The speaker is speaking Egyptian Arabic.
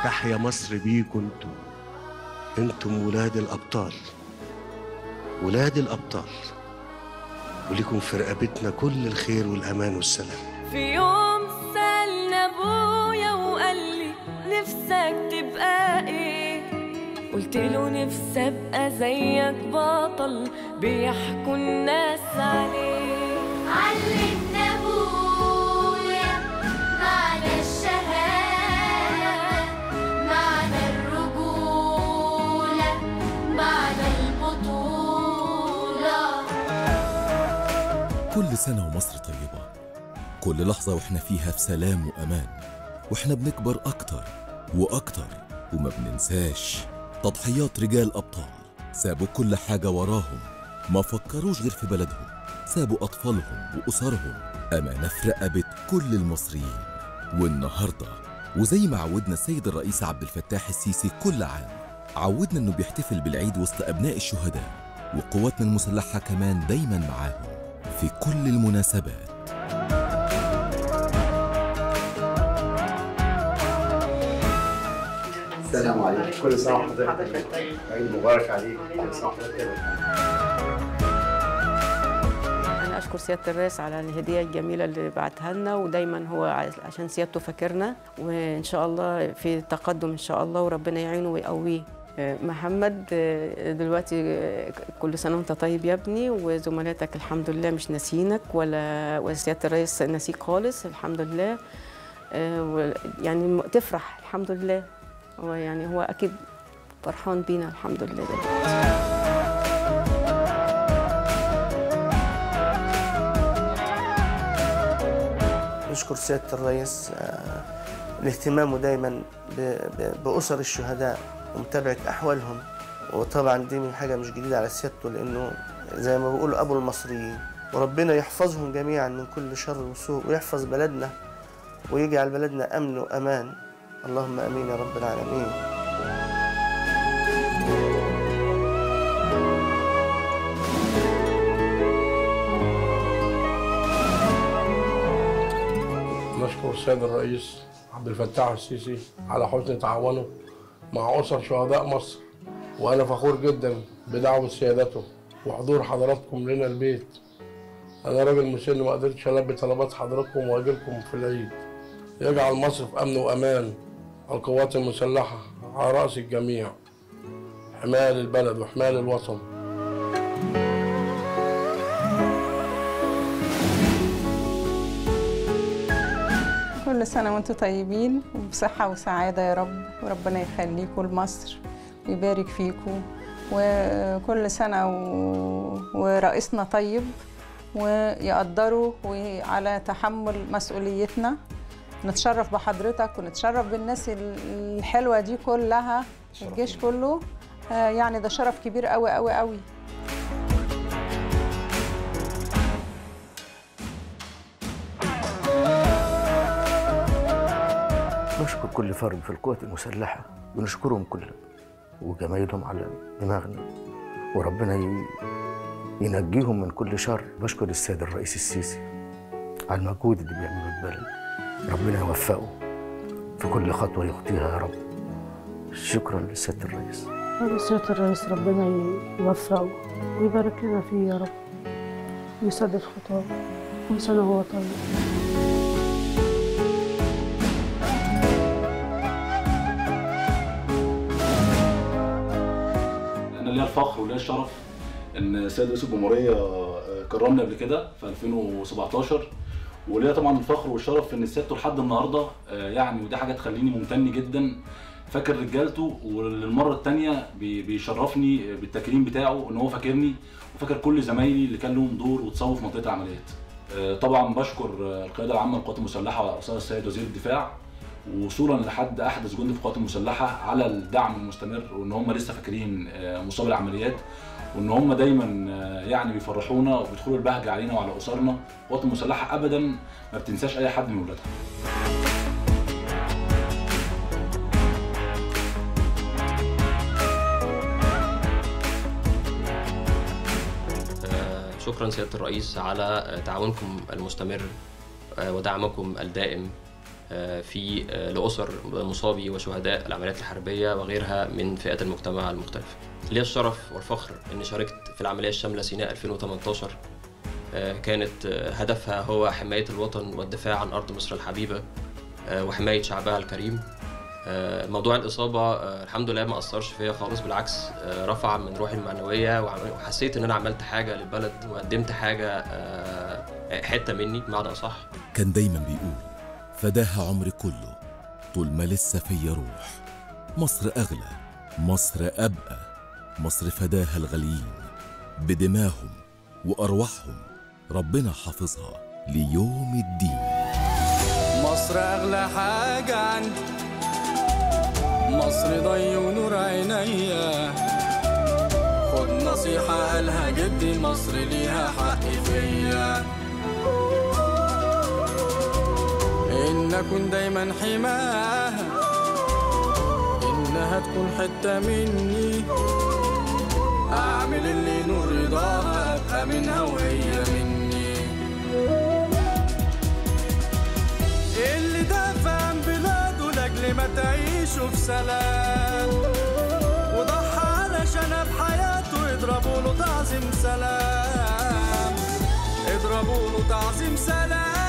تحيا مصر بيكوا انتم انتم ولاد الابطال ولاد الابطال وليكم في رقبتنا كل الخير والامان والسلام في يوم سألنا ابويا وقال لي نفسك تبقى ايه قلت له نفسي ابقى زيك بطل بيحكوا الناس عليه علمنا ابويا معنى الشهادة معنى الرجولة معنى البطولة كل سنة ومصر طيبة كل لحظة واحنا فيها في سلام وأمان واحنا بنكبر أكتر وأكتر وما بننساش تضحيات رجال أبطال سابوا كل حاجة وراهم ما فكروش غير في بلدهم سابوا أطفالهم وأسرهم أمانة في رقبة كل المصريين والنهاردة وزي ما عودنا السيد الرئيس عبد الفتاح السيسي كل عام عودنا إنه بيحتفل بالعيد وسط أبناء الشهداء وقواتنا المسلحة كمان دايما معاهم في كل المناسبات السلام عليكم كل سنه وحضرتك طيب عيد مبارك عليك كل سنه وحضرتك طيب أنا أشكر سيادة الرئيس على الهدية الجميلة اللي بعتها لنا ودايما هو عشان سيادته فاكرنا وإن شاء الله في تقدم إن شاء الله وربنا يعينه ويقويه آه، محمد آه، دلوقتي آه، كل سنة وأنت طيب يا ابني وزملاتك الحمد لله مش ناسينك ولا وسيادة الرئيس ناسيك خالص الحمد لله آه، و- يعني م- تفرح الحمد لله هو يعني هو أكيد فرحان بينا الحمد لله دلوقتي نشكر سيادة الرئيس آه، لاهتمامه دايما ب- ب- بأسر الشهداء ومتابعة أحوالهم وطبعا دي من حاجة مش جديدة على سيادته لأنه زي ما بيقولوا أبو المصريين وربنا يحفظهم جميعا من كل شر وسوء ويحفظ بلدنا ويجعل بلدنا أمن وأمان اللهم أمين يا رب العالمين نشكر السيد الرئيس عبد الفتاح السيسي على حسن تعاونه مع أسر شهداء مصر وأنا فخور جدا بدعوة سيادته وحضور حضراتكم لنا البيت أنا راجل مسن ما قدرتش ألبي طلبات حضراتكم وأجيلكم في العيد يجعل مصر في أمن وأمان القوات المسلحة على رأس الجميع حماية للبلد وحماية للوطن كل سنة وانتم طيبين وبصحة وسعادة يا رب وربنا يخليكم لمصر ويبارك فيكم وكل سنة و... ورئيسنا طيب ويقدروا وعلى تحمل مسؤوليتنا نتشرف بحضرتك ونتشرف بالناس ال- الحلوة دي كلها الجيش كله آه، يعني ده شرف كبير قوي قوي قوي نشكر كل فرد في القوات المسلحة ونشكرهم كلهم وجمايلهم على دماغنا وربنا ي- ينجيهم من كل شر بشكر السيد الرئيس السيسي على المجهود اللي بيعمله البلد ربنا يوفقه في كل خطوة يخطيها يا رب شكرا للسيد الرئيس سيادة الرئيس ربنا يوفقه ويبارك لنا فيه يا رب ويسدد خطاه كل سنة وهو طيب انا ليا الفخر وليا الشرف ان السيد رئيس الجمهوريه آه، كرمني قبل كده في 2017 وليا طبعا الفخر والشرف في ان سيادته لحد النهارده آه، يعني ودي حاجه تخليني ممتن جدا فاكر رجالته وللمره الثانيه بيشرفني بالتكريم بتاعه ان هو فاكرني وفاكر كل زمايلي اللي كان لهم دور وتصوف في منطقه العمليات آه، طبعا بشكر آه، القياده العامه للقوات المسلحه وعلى راسها السيد وزير الدفاع وصولا لحد احدث جندي في القوات المسلحه على الدعم المستمر وان هم لسه فاكرين آه، مصاب العمليات وان هم دايما آه، يعني بيفرحونا وبيدخلوا البهجه علينا وعلى اسرنا القوات المسلحه ابدا ما بتنساش اي حد من ولادها آه، شكرا سيادة الرئيس على آه، تعاونكم المستمر آه، ودعمكم الدائم آه، في آه، لأسر مصابي وشهداء العمليات الحربية وغيرها من فئات المجتمع المختلفة لي الشرف والفخر أني شاركت في العملية الشاملة سيناء 2018 آه، كانت آه، هدفها هو حماية الوطن والدفاع عن أرض مصر الحبيبة آه، وحماية شعبها الكريم آه، موضوع الإصابة آه، الحمد لله ما أثرش فيا خالص بالعكس آه، رفع من روحي المعنوية وعم- وحسيت إن أنا عملت حاجة للبلد وقدمت حاجة آه، حتة مني بمعنى أصح كان دايما بيقول فداها عمري كله طول ما لسه فيا روح مصر أغلى مصر أبقى مصر فداها الغاليين بدماهم وأرواحهم ربنا حافظها ليوم الدين مصر أغلى حاجة عندي مصر ضي ونور عينيا خد نصيحة قالها جدي مصر ليها حق فيا إن أكون دايما حماها إنها تكون حتة مني أعمل اللي نور رضاها أبقى منها وهي مني اللي دافع عن بلاده لاجل ما تعيشوا في سلام وضحى علشانها بحياته اضربوا له تعظيم سلام اضربوا له تعظيم سلام